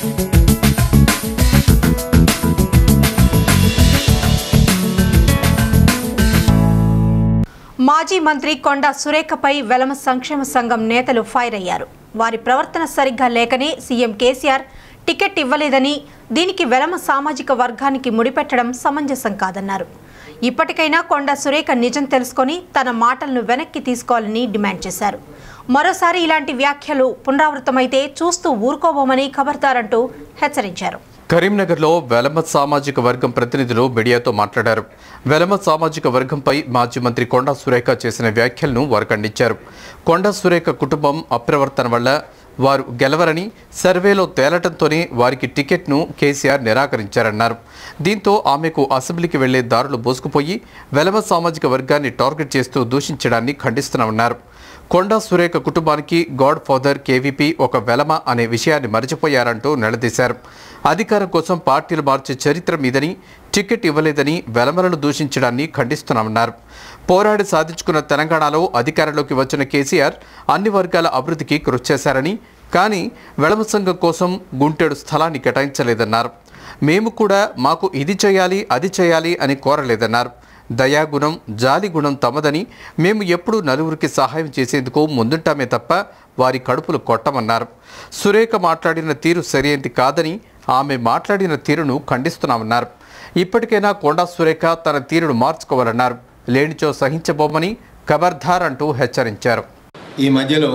మాజీ మంత్రి కొండా సురేఖపై వెలమ సంక్షేమ సంఘం నేతలు ఫైర్ అయ్యారు వారి ప్రవర్తన సరిగ్గా లేకనే సీఎం కేసీఆర్ టికెట్ ఇవ్వలేదని దీనికి వెలమ సామాజిక వర్గానికి ముడిపెట్టడం సమంజసం కాదన్నారు ఇప్పటికైనా కొండా సురేఖ నిజం తెలుసుకొని తన మాటలను వెనక్కి తీసుకోవాలని డిమాండ్ చేశారు మరోసారి ఇలాంటి వ్యాఖ్యలు పునరావృతమైతే చూస్తూ ఊరుకోబోమని ఖబర్దారంటూ హెచ్చరించారు కరీంనగర్లో వెలమ సామాజిక వర్గం ప్రతినిధులు మీడియాతో మాట్లాడారు వెలమ సామాజిక వర్గంపై మాజీ మంత్రి కొండా సురేఖ చేసిన వ్యాఖ్యలను వారు ఖండించారు కొండా సురేఖ కుటుంబం అప్రవర్తన వల్ల వారు గెలవరని సర్వేలో తేలటంతోనే వారికి టికెట్ను కేసీఆర్ నిరాకరించారన్నారు దీంతో ఆమెకు అసెంబ్లీకి వెళ్లే దారులు బోసుకుపోయి వెలమ సామాజిక వర్గాన్ని టార్గెట్ చేస్తూ దూషించడాన్ని ఖండిస్తున్నామన్నారు కొండా సురేఖ కుటుంబానికి గాడ్ ఫాదర్ కేవీపీ ఒక వెలమ అనే విషయాన్ని మరచిపోయారంటూ నిలదీశారు అధికారం కోసం పార్టీలు మార్చే చరిత్ర మీదని టికెట్ ఇవ్వలేదని వెలమలను దూషించడాన్ని ఖండిస్తున్నామన్నారు పోరాడి సాధించుకున్న తెలంగాణలో అధికారంలోకి వచ్చిన కేసీఆర్ అన్ని వర్గాల అభివృద్ధికి కృషి చేశారని కానీ వెలమ సంఘం కోసం గుంటెడు స్థలాన్ని కేటాయించలేదన్నారు మేము కూడా మాకు ఇది చేయాలి అది చేయాలి అని కోరలేదన్నారు దయాగుణం జాలి గుణం తమదని మేము ఎప్పుడూ నలుగురికి సహాయం చేసేందుకు ముందుంటామే తప్ప వారి కడుపులు కొట్టమన్నారు సురేఖ మాట్లాడిన తీరు సరైనది కాదని ఆమె మాట్లాడిన తీరును ఖండిస్తున్నామన్నారు ఇప్పటికైనా కొండా సురేఖ తన తీరును మార్చుకోవాలన్నారు లేనిచో సహించబోమని ఖబర్దార్ అంటూ హెచ్చరించారు ఈ మధ్యలో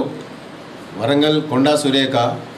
వరంగల్ కొండా సురేఖ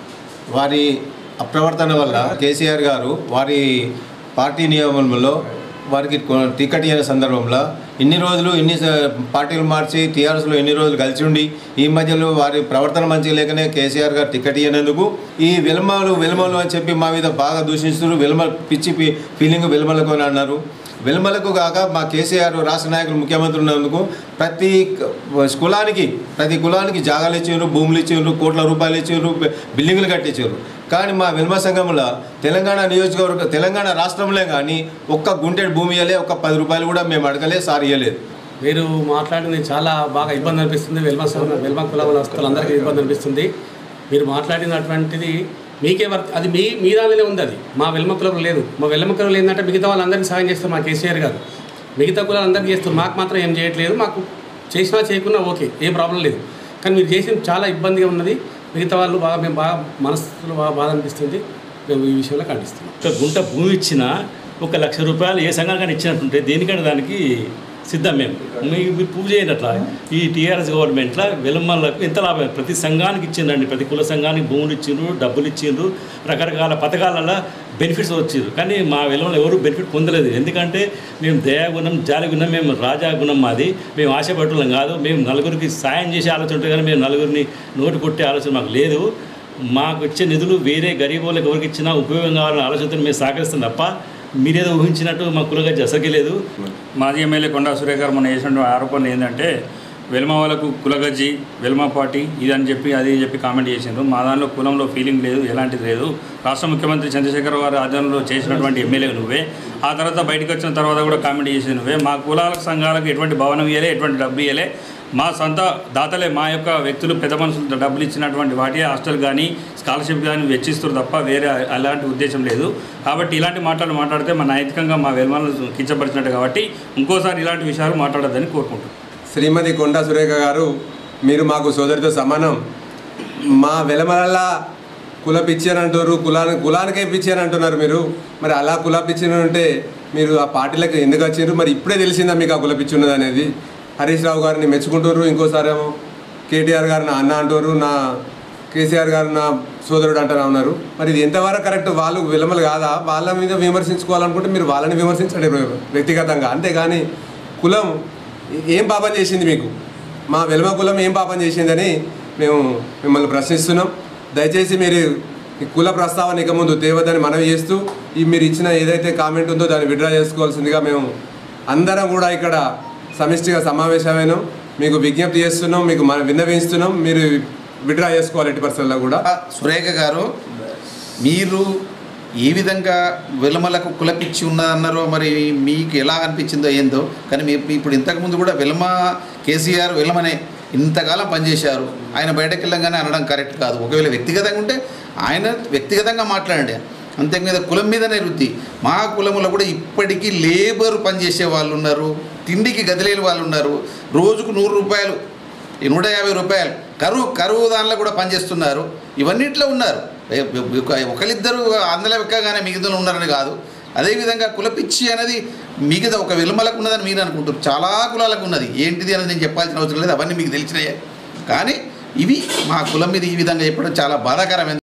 వారి అప్రవర్తన వల్ల కేసీఆర్ గారు వారి పార్టీ నియమంలో వారికి కొ- టికెట్ ఇయ్యని సందర్భంలో ఇన్ని రోజులు ఇన్ని స- పార్టీలు మార్చి టీఆర్ఎస్లో ఎన్ని రోజులు కలిసి ఉండి ఈ మధ్యలో వారి ప్రవర్తన మంచిగా లేకనే కేసీఆర్ గారు టికెట్ ఇయ్యనందుకు ఈ విలమలు విలమలు అని చెప్పి మా మీద బాగా దూషిస్తున్నారు విలమ పిచ్చి పి- ఫీలింగ్ విలమలకు అని అన్నారు వెలుమలకు కాక మా కేసీఆర్ రాష్ట్ర నాయకులు ముఖ్యమంత్రి ఉన్నందుకు ప్రతి క- కులానికి ప్రతి కులానికి జాగాలు ఇచ్చారు భూములు ఇచ్చారు కోట్ల రూపాయలు ఇచ్చారు బి- బిల్డింగులు కట్టించారు కానీ మా వెల్మ సంఘంలో తెలంగాణ నియోజకవర్గ తెలంగాణ రాష్ట్రంలో కానీ ఒక్క గుంటెడు భూమి ఇవ్వలే ఒక్క పది రూపాయలు కూడా మేము అడగలే సార్ ఇవ్వలేదు మీరు మాట్లాడింది చాలా బాగా ఇబ్బంది అనిపిస్తుంది వెల్మ సమ- వెల్మ కుల వస్తువులందరికీ ఇబ్బంది అనిపిస్తుంది మీరు మాట్లాడినటువంటిది మీకే వర్క్ అది మీ మీ దానిలోనే ఉంది అది మా వెల్మ కులం లేదు మా వెల్మ కులం ఏంటంటే మిగతా వాళ్ళందరికీ సాయం చేస్తారు మా కేసీఆర్ గారు మిగతా కులాలందరికీ చేస్తారు మాకు మాత్రం ఏం చేయట్లేదు మాకు చేసినా చేయకున్నా ఓకే ఏం ప్రాబ్లం లేదు కానీ మీరు చేసింది చాలా ఇబ్బందిగా ఉన్నది మిగతా వాళ్ళు బాగా మేము బాగా మనసులో బాగా బాధ అనిపిస్తుంది మేము ఈ విషయంలో ఖండిస్తున్నాం ఒక గుంట భూమి ఇచ్చినా ఒక లక్ష రూపాయలు ఏ సంఘానికైనా ఇచ్చినట్టుంటే దేనికంటే దానికి సిద్ధం మేము మీ- మీరు పూజ చేయనట్లా ఈ టీఆర్ఎస్ గవర్నమెంట్లో వెలుమలకు ఎంత లాభం ప్రతి సంఘానికి ఇచ్చిందండి ప్రతి కుల సంఘానికి భూములు ఇచ్చిండ్రు డబ్బులు ఇచ్చిండ్రు రకరకాల పథకాలలో బెనిఫిట్స్ వచ్చిండ్రు కానీ మా వెలుమలో ఎవరు బెనిఫిట్ పొందలేదు ఎందుకంటే మేము దయాగుణం జాలిగుణం మేము రాజాగుణం మాది మేము ఆశపట్టులం కాదు మేము నలుగురికి సాయం చేసే ఆలోచన ఉంటుంది కానీ మేము నలుగురిని నోటు కొట్టే ఆలోచన మాకు లేదు మాకు వచ్చే నిధులు వేరే గరీబ్ వాళ్ళకి ఎవరికి ఇచ్చినా ఉపయోగం కావాలనే ఆలోచనతో మేము సహకరిస్తాం తప్ప మీరేదో ఊహించినట్టు మా కులగా జసకి లేదు మాజీ ఎమ్మెల్యే కొండా సురేఖ గారు మొన్న చేసినటువంటి ఆరోపణలు ఏంటంటే వెల్మ వాళ్ళకు కులగజ్జి వెల్మ పార్టీ ఇదని చెప్పి అది చెప్పి కామెంట్ చేసిండ్రు మా దానిలో కులంలో ఫీలింగ్ లేదు ఎలాంటిది లేదు రాష్ట్ర ముఖ్యమంత్రి చంద్రశేఖర్ గారి ఆధ్వర్యంలో చేసినటువంటి ఎమ్మెల్యే నువ్వే ఆ తర్వాత బయటకు వచ్చిన తర్వాత కూడా కామెంట్ చేసి నువ్వే మా కులాలకు సంఘాలకు ఎటువంటి భవనం ఇవ్వలే ఎటువంటి డబ్బు ఇవ్వలే మా సొంత దాతలే మా యొక్క వ్యక్తులు పెద్ద మనుషులు డబ్బులు ఇచ్చినటువంటి వాటి హాస్టల్ కానీ స్కాలర్షిప్ కానీ వెచ్చిస్తారు తప్ప వేరే అలాంటి ఉద్దేశం లేదు కాబట్టి ఇలాంటి మాటలు మాట్లాడితే మా నైతికంగా మా వెల్మలను కించపరిచినట్టు కాబట్టి ఇంకోసారి ఇలాంటి విషయాలు మాట్లాడొద్దని కోరుకుంటున్నాను శ్రీమతి కొండా సురేఖ గారు మీరు మాకు సోదరితో సమానం మా వెలమలల్లా కుల పిచ్చారు అంటారు కులానికి కులానికే పిచ్చారు అంటున్నారు మీరు మరి అలా కుల పిచ్చిన ఉంటే మీరు ఆ పార్టీలకు ఎందుకు వచ్చారు మరి ఇప్పుడే తెలిసిందా మీకు ఆ కుల పిచ్చి ఉన్నది అనేది హరీష్ రావు గారిని మెచ్చుకుంటారు ఇంకోసారి ఏమో కేటీఆర్ గారు నా అన్న అంటారు నా కేసీఆర్ గారు నా సోదరుడు అంటారు ఉన్నారు మరి ఇది ఎంతవరకు కరెక్ట్ వాళ్ళు విలమలు కాదా వాళ్ళ మీద విమర్శించుకోవాలనుకుంటే మీరు వాళ్ళని విమర్శించండి వ్యక్తిగతంగా అంతేగాని కులం ఏం పాపం చేసింది మీకు మా వెలమ కులం ఏం పాపం చేసిందని మేము మిమ్మల్ని ప్రశ్నిస్తున్నాం దయచేసి మీరు ఈ కుల ప్రస్తావన ఇక ముందు తేవద్దని మనవి చేస్తూ ఈ మీరు ఇచ్చిన ఏదైతే కామెంట్ ఉందో దాన్ని విడ్రా చేసుకోవాల్సిందిగా మేము అందరం కూడా ఇక్కడ సమిష్టిగా సమావేశమైనాం మీకు విజ్ఞప్తి చేస్తున్నాం మీకు మన విన్నవిస్తున్నాం మీరు విడ్రా చేసుకోవాలి ఎట్టి పరిస్థితుల్లో కూడా సురేఖ గారు మీరు ఏ విధంగా విలమలకు కులపిచ్చి ఉన్నదన్నారో మరి మీకు ఎలా అనిపించిందో ఏందో కానీ మీరు ఇప్పుడు ఇంతకుముందు కూడా విలమ కేసీఆర్ విలమనే ఇంతకాలం పనిచేశారు ఆయన బయటకు వెళ్ళంగానే అనడం కరెక్ట్ కాదు ఒకవేళ వ్యక్తిగతంగా ఉంటే ఆయన వ్యక్తిగతంగా మాట్లాడండి అంతే మీద కులం మీదనే వృత్తి మా కులంలో కూడా ఇప్పటికీ లేబర్ పనిచేసే వాళ్ళు ఉన్నారు తిండికి గదిలేని వాళ్ళు ఉన్నారు రోజుకు నూరు రూపాయలు ఈ నూట యాభై రూపాయలు కరువు కరువు దానిలో కూడా పనిచేస్తున్నారు ఇవన్నిట్లో ఉన్నారు ఏ- ఒక- ఒకరిద్దరు అందులో ఎక్కగానే మిగతా ఉన్నారని కాదు అదేవిధంగా కులపిచ్చి అనేది మిగతా ఒక వెలుమలకు ఉన్నదని మీరు అనుకుంటారు చాలా కులాలకు ఉన్నది ఏంటిది అనేది నేను చెప్పాల్సిన అవసరం లేదు అవన్నీ మీకు తెలిసినాయే కానీ ఇవి మా కులం మీద ఈ విధంగా చెప్పడం చాలా బాధాకరమైన